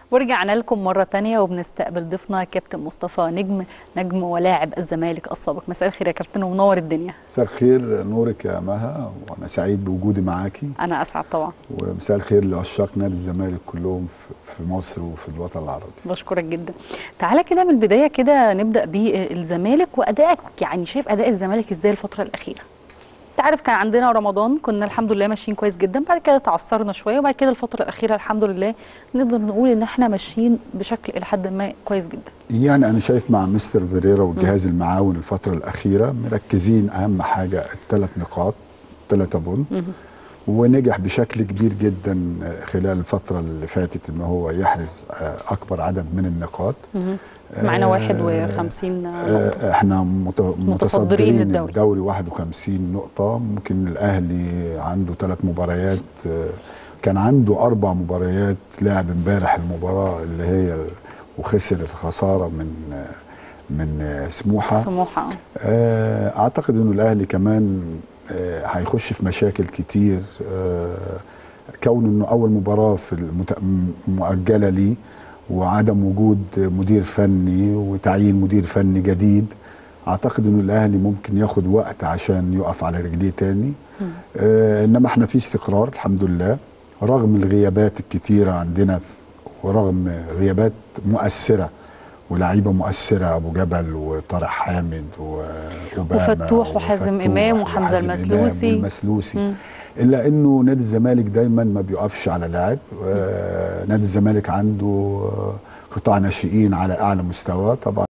ورجعنا لكم مرة تانية وبنستقبل ضيفنا كابتن مصطفى نجم نجم ولاعب الزمالك السابق مساء الخير يا كابتن ومنور الدنيا مساء الخير نورك يا مها وانا سعيد بوجودي معاكي أنا أسعد طبعا ومساء الخير لعشاق نادي الزمالك كلهم في- في مصر وفي الوطن العربي بشكرك جدا تعالى كده من البداية كده نبدأ بالزمالك وأدائك يعني شايف أداء الزمالك إزاي الفترة الأخيرة انت عارف كان عندنا رمضان كنا الحمد لله ماشيين كويس جدا بعد كده تعثرنا شويه وبعد كده الفتره الاخيره الحمد لله نقدر نقول ان احنا ماشيين بشكل الى حد ما كويس جدا يعني انا شايف مع مستر فيريرا والجهاز المعاون الفتره الاخيره مركزين اهم حاجه الثلاث نقاط ثلاثة بونت ونجح بشكل كبير جدا خلال الفتره اللي فاتت ان هو يحرز آه، اكبر عدد من النقاط معانا آه، 51 نقطه آه، احنا مت- متصدرين متصدرين الدوري. الدوري 51 نقطة ممكن الأهلي عنده ثلاث مباريات آه، كان عنده أربع مباريات لعب امبارح المباراة اللي هي ال- وخسر خسارة من آه، من آه، سموحة سموحه آه، أعتقد إنه الأهلي كمان آه، هيخش في مشاكل كتير آه، كون إنه أول مباراة في المت- مؤجلة ليه وعدم وجود مدير فني وتعيين مدير فني جديد اعتقد انه الاهلي ممكن ياخد وقت عشان يقف على رجليه تاني آه انما احنا في استقرار الحمد لله رغم الغيابات الكتيره عندنا ف- ورغم غيابات مؤثره ولاعيبه مؤثره ابو جبل وطارق حامد واوباما وفتوح وحازم وفتوح إمام وحمزة وحازم إمام المسلوسي. والمسلوسي مم. الا انه نادي الزمالك دايما ما بيقفش على لاعب آه، نادي الزمالك عنده آه، قطاع ناشئين على اعلى مستوى طبعا